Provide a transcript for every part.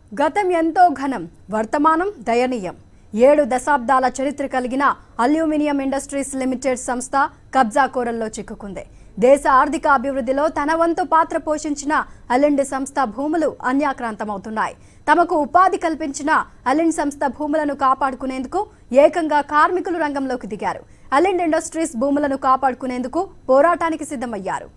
గతం ఎంతో ఘనం వర్తమానం దయనీయం ఏడు దశాబ్దాల చరిత్ర కలిగిన అల్యూమినియం ఇండస్ట్రీస్ లిమిటెడ్ సంస్థ కబ్జా కోరల్లో చిక్కుకుంది దేశ ఆర్థిక అభివృద్ధిలో తన వంతు పాత్ర పోషించిన అలిండ్ సంస్థ భూములు అన్యాక్రాంతమవుతున్నాయి తమకు ఉపాధి కల్పించిన అలిండ్ సంస్థ భూములను కాపాడుకునేందుకు ఏకంగా కార్మికులు రంగంలోకి దిగారు అలిండ్ ఇండస్ట్రీస్ భూములను కాపాడుకునేందుకు పోరాటానికి సిద్ధమయ్యారు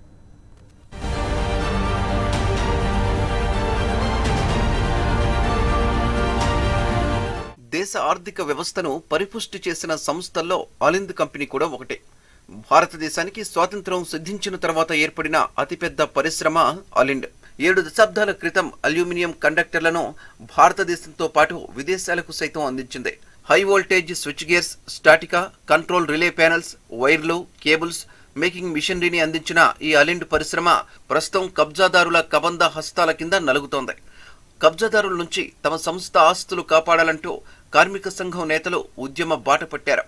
దేశ ఆర్థిక వ్యవస్థను పరిపుష్టి చేసిన సంస్థల్లో అలింద్ కంపెనీ కూడా ఒకటే భారతదేశానికి స్వాతంత్రం సిద్ధించిన తర్వాత ఏర్పడిన అతిపెద్ద పరిశ్రమ అలిండ్ ఏడు దశాబ్దాల క్రితం అల్యూమినియం కండక్టర్లను భారతదేశంతో పాటు విదేశాలకు సైతం అందించింది హై వోల్టేజ్ స్విచ్ గేర్స్ స్టాటికా కంట్రోల్ రిలే ప్యానెల్స్ వైర్లు కేబుల్స్ మేకింగ్ మిషనరీని అందించిన ఈ అలిండ్ పరిశ్రమ ప్రస్తుతం కబ్జాదారుల కబంద హస్తాల కింద నలుగుతోంది కబ్జాదారుల నుంచి తమ సంస్థ ఆస్తులు కాపాడాలంటూ కార్మిక సంఘం నేతలు ఉద్యమ బాట పట్టారు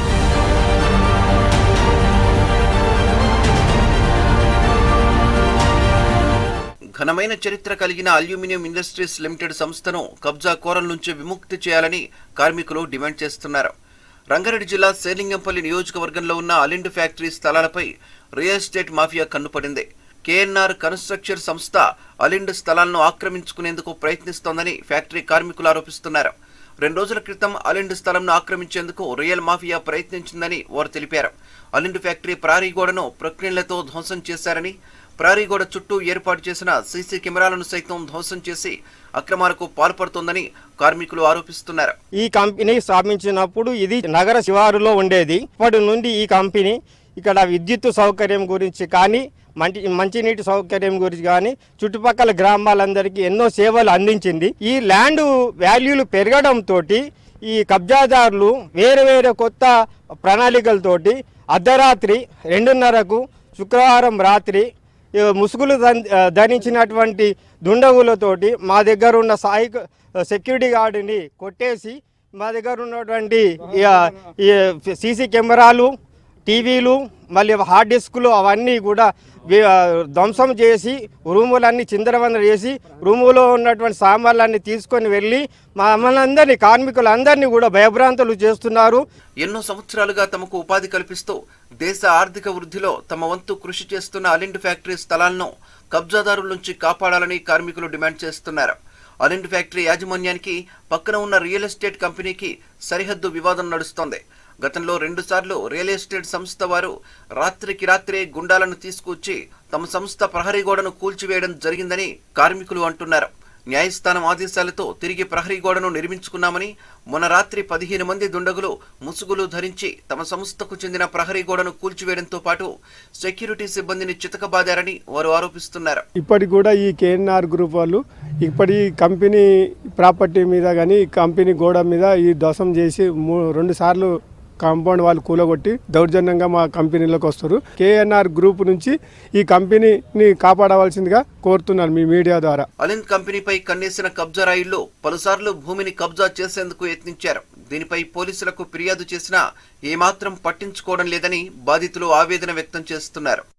ఘనమైన చరిత్ర కలిగిన అల్యూమినియం ఇండస్ట్రీస్ లిమిటెడ్ సంస్థను కబ్జా కోరల నుంచి విముక్తి చేయాలని కార్మికులు డిమాండ్ చేస్తున్నారు రంగారెడ్డి జిల్లా సేలింగంపల్లి నియోజకవర్గంలో ఉన్న అలిండ్ ఫ్యాక్టరీ స్థలాలపై రియల్ ఎస్టేట్ మాఫియా కన్నుపడింది కేఎన్ఆర్ కన్స్ట్రక్చర్ సంస్థ అలిండ్ స్థలాలను ఆక్రమించుకునేందుకు ప్రయత్నిస్తోందని ఫ్యాక్టరీ కార్మికులు ఆరోపిస్తున్నారు రెండు రోజుల క్రితం అలిండ్ స్థలంను ఆక్రమించేందుకు రియల్ మాఫియా ప్రయత్నించిందని వారు తెలిపారు అలిండ్ ఫ్యాక్టరీ ప్రారీగోడను ప్రక్రియలతో ధ్వంసం చేశారని ప్రారీగోడ చుట్టూ ఏర్పాటు చేసిన సీసీ కెమెరాలను సైతం ధ్వంసం చేసి అక్రమాలకు పాల్పడుతోందని కార్మికులు ఆరోపిస్తున్నారు ఈ కంపెనీ స్థాపించినప్పుడు ఇది నగర శివారులో ఉండేది ఇప్పటి నుండి ఈ కంపెనీ ఇక్కడ విద్యుత్ సౌకర్యం గురించి కానీ మంచి మంచినీటి సౌకర్యం గురించి కానీ చుట్టుపక్కల గ్రామాలందరికీ ఎన్నో సేవలు అందించింది ఈ ల్యాండ్ వాల్యూలు పెరగడంతో ఈ కబ్జాదారులు వేరే వేరే కొత్త ప్రణాళికలతోటి అర్ధరాత్రి రెండున్నరకు శుక్రవారం రాత్రి ఈ ముసుగులు ధన్- ధరించినటువంటి దుండగులతోటి మా దగ్గర ఉన్న సాయి సెక్యూరిటీ గార్డుని కొట్టేసి మా దగ్గర ఉన్నటువంటి ఈ సీసీ కెమెరాలు టీవీలు మళ్ళీ హార్డ్ డిస్క్లు అవన్నీ కూడా వి- ధ్వంసం చేసి రూములన్నీ చిందరవందర చేసి రూములో ఉన్నటువంటి సామాన్లన్నీ తీసుకొని వెళ్ళి మా మనందరినీ కార్మికులందరినీ కూడా భయభ్రాంతులు చేస్తున్నారు ఎన్నో సంవత్సరాలుగా తమకు ఉపాధి కల్పిస్తూ దేశ ఆర్థిక వృద్ధిలో తమ వంతు కృషి చేస్తున్న అలిండ్ ఫ్యాక్టరీ స్థలాలను కబ్జాదారుల నుంచి కాపాడాలని కార్మికులు డిమాండ్ చేస్తున్నారు అలిండ్ ఫ్యాక్టరీ యాజమాన్యానికి పక్కన ఉన్న రియల్ ఎస్టేట్ కంపెనీకి సరిహద్దు వివాదం నడుస్తోంది గతంలో రెండుసార్లు రియల్ ఎస్టేట్ సంస్థ వారు రాత్రికి రాత్రే గుండాలను తీసుకొచ్చి తమ సంస్థ ప్రహరీ గోడను కూల్చివేయడం జరిగిందని కార్మికులు అంటున్నారు న్యాయస్థానం ఆదేశాలతో తిరిగి ప్రహరీ గోడను నిర్మించుకున్నామని మొన్న రాత్రి పదిహేను మంది దుండగులు ముసుగులు ధరించి తమ సంస్థకు చెందిన ప్రహరీ గోడను కూల్చివేయడంతో పాటు సెక్యూరిటీ సిబ్బందిని చితకబాదారని వారు ఆరోపిస్తున్నారు ఇప్పటికి కూడా ఈ కేఎన్ఆర్ గ్రూప్ వాళ్ళు ఇప్పటి కంపెనీ ప్రాపర్టీ మీద కానీ కంపెనీ గోడ మీద ఈ దోషం చేసి మూ రెండు సార్లు కాంపౌండ్ వాళ్ళు కూలగొట్టి దౌర్జన్యంగా మా కంపెనీలోకి వస్తారు కేఎన్ఆర్ గ్రూప్ నుంచి ఈ కంపెనీని కాపాడవలసిందిగా కోరుతున్నాను మీ మీడియా ద్వారా అలింద్ కంపెనీపై కన్నేసిన కబ్జా రాయిళ్లు పలుసార్లు భూమిని కబ్జా చేసేందుకు యత్నించారు దీనిపై పోలీసులకు ఫిర్యాదు చేసినా ఏమాత్రం పట్టించుకోవడం లేదని బాధితులు ఆవేదన వ్యక్తం చేస్తున్నారు